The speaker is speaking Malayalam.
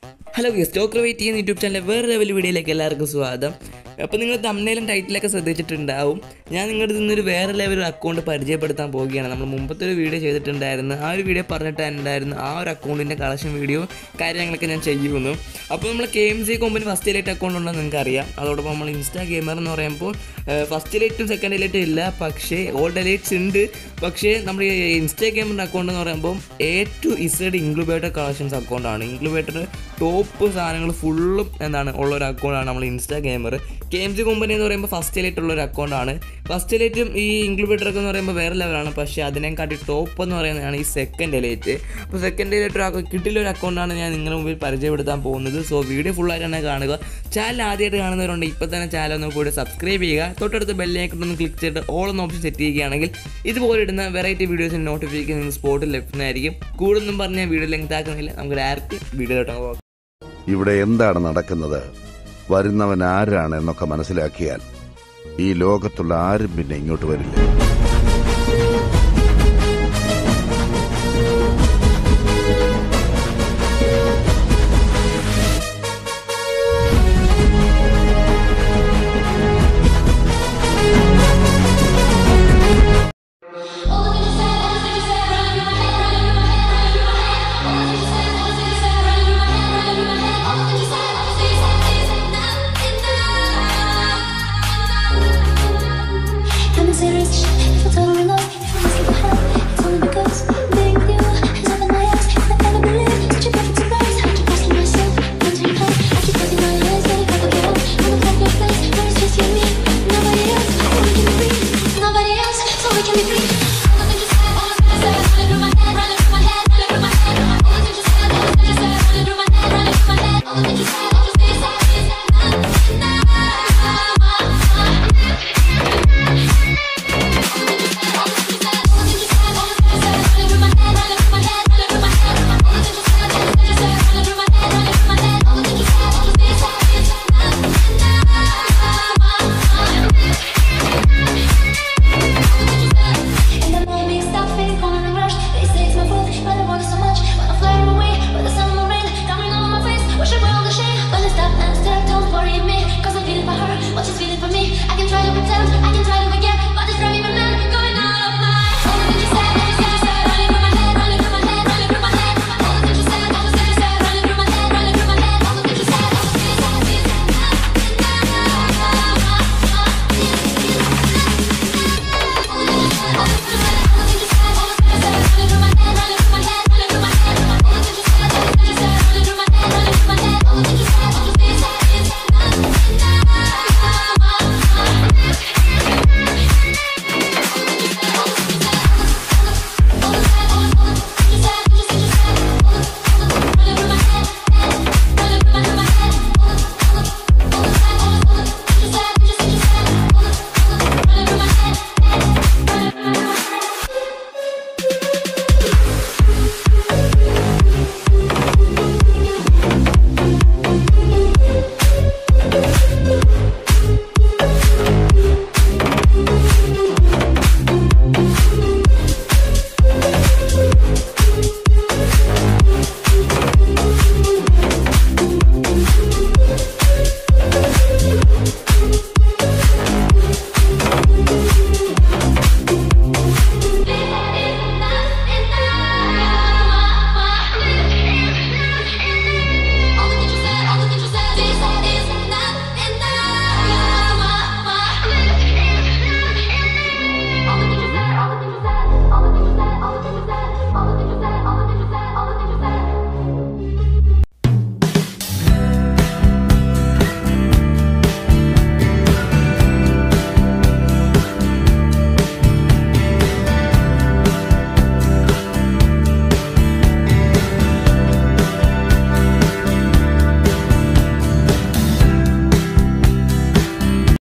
ഹലോ സ്റ്റോക്ക് വെയിറ്റ് ചെയ്യുന്ന യൂട്യൂബ് ചാനലിലെ വേറെ ലെവൽ വീഡിയോയിലേക്ക് എല്ലാവർക്കും സ്വാഗതം അപ്പോൾ നിങ്ങൾ തമ്മിലും ടൈറ്റിലൊക്കെ ശ്രദ്ധിച്ചിട്ടുണ്ടാവും ഞാൻ നിങ്ങളുടെ നിന്നൊരു വേറെ ലെവൽ അക്കൗണ്ട് പരിചയപ്പെടുത്താൻ പോവുകയാണ് നമ്മൾ മുമ്പത്തെ ഒരു വീഡിയോ ചെയ്തിട്ടുണ്ടായിരുന്നു ആ ഒരു വീഡിയോ പറഞ്ഞിട്ടുണ്ടായിരുന്നു ആ ഒരു അക്കൗണ്ടിൻ്റെ കളക്ഷൻ വീഡിയോ കാര്യങ്ങളൊക്കെ ഞാൻ ചെയ്യുന്നു അപ്പോൾ നമ്മൾ K M C company first light account ഉണ്ടെന്ന് നിങ്ങൾക്ക് അറിയാം അതോടൊപ്പം നമ്മൾ ഇൻസ്റ്റാ ഗെയിമർ എന്ന് പറയുമ്പോൾ ഫസ്റ്റ് ലൈറ്റും സെക്കൻഡ് ലൈറ്റും ഇല്ല പക്ഷേ ഓൾ ഡെലൈറ്റ്സ് ഉണ്ട് പക്ഷേ നമ്മുടെ ഈ ഇൻസ്റ്റാ ഗെയിമറിൻ്റെ അക്കൗണ്ട് എന്ന് പറയുമ്പോൾ A to Z incubator collections അക്കൗണ്ടാണ് ഇൻക്ലുബേറ്റർ ടോപ്പ് സാധനങ്ങൾ ഫുള്ളും എന്താണ് ഉള്ള ഒരു അക്കൗണ്ടാണ് നമ്മൾ insta gamer K M C company എന്ന് പറയുമ്പോൾ ഫസ്റ്റ് ലൈറ്റ് ഉള്ള ഒരു അക്കൗണ്ടാണ് ഫസ്റ്റ് ലൈറ്റും ഈ ഇൻക്ലുബേറ്ററൊക്കെ എന്ന് പറയുമ്പോൾ വേറെ ലെവലാണ് പക്ഷേ അതിനെക്കാട്ടി ടോപ്പ് എന്ന് പറയുന്നതാണ് ഈ സെക്കൻഡ് ലൈറ്റ് അപ്പോൾ സെക്കൻഡ് ലൈറ്റ് ഒരു കിട്ടിയുള്ള ഒരു അക്കൗണ്ടാണ് ഞാൻ നിങ്ങളുടെ മുമ്പിൽ പരിചയപ്പെടുത്താൻ പോകുന്നത് സോ വീഡിയോ ഫുള്ളായിട്ട് തന്നെ കാണുക ചാനൽ ആദ്യമായിട്ട് കാണുന്നവരുണ്ട് ഇപ്പോൾ തന്നെ ചാനൽ ഒന്ന് കൂടി സബ്സ്ക്രൈബ് ചെയ്യുക തൊട്ടടുത്ത് ബെല്ലൈക്കൺ ഒന്ന് ക്ലിക്ക് ചെയ്തിട്ട് ഓൾ എന്ന ഓപ്ഷൻ സെറ്റ് ചെയ്യുകയാണെങ്കിൽ ഇതുപോലെ ഇടുന്ന വെറൈറ്റി വീഡിയോസിന് നോട്ടിഫിക്കേഷൻ നിങ്ങൾ സ്പോട്ടിൽ ലഭിക്കുന്നതായിരിക്കും കൂടുതലൊന്നും പറഞ്ഞ് ഞാൻ വീഡിയോ ലെങ്ത് ആക്കുന്നില്ല നമുക്ക് ഡയറക്റ്റ് വീഡിയോയിലോട്ട് പോകാം ഇവിടെ എന്താണ് നടക്കുന്നത് വരുന്നവൻ ആരാണ് എന്നൊക്കെ മനസ്സിലാക്കിയാൽ ഈ ലോകത്തുള്ള ആരും പിന്നെ ഇങ്ങോട്ട് വരില്ല I'm serious. If I totally lost, if I miss the hell, it's only because being with you has opened my eyes. I can't believe such a perfect surprise. I keep asking myself, wondering how. I keep closing my eyes, but I can't get out. Wanna find your place where it's just you and me, nobody else. So we can be free, nobody else. So we can be free. All the things you said, all the things you said, running through my head, running through my head, running through my head. All the things you said, all the things you said, running through my head, running through my head. All the things you said.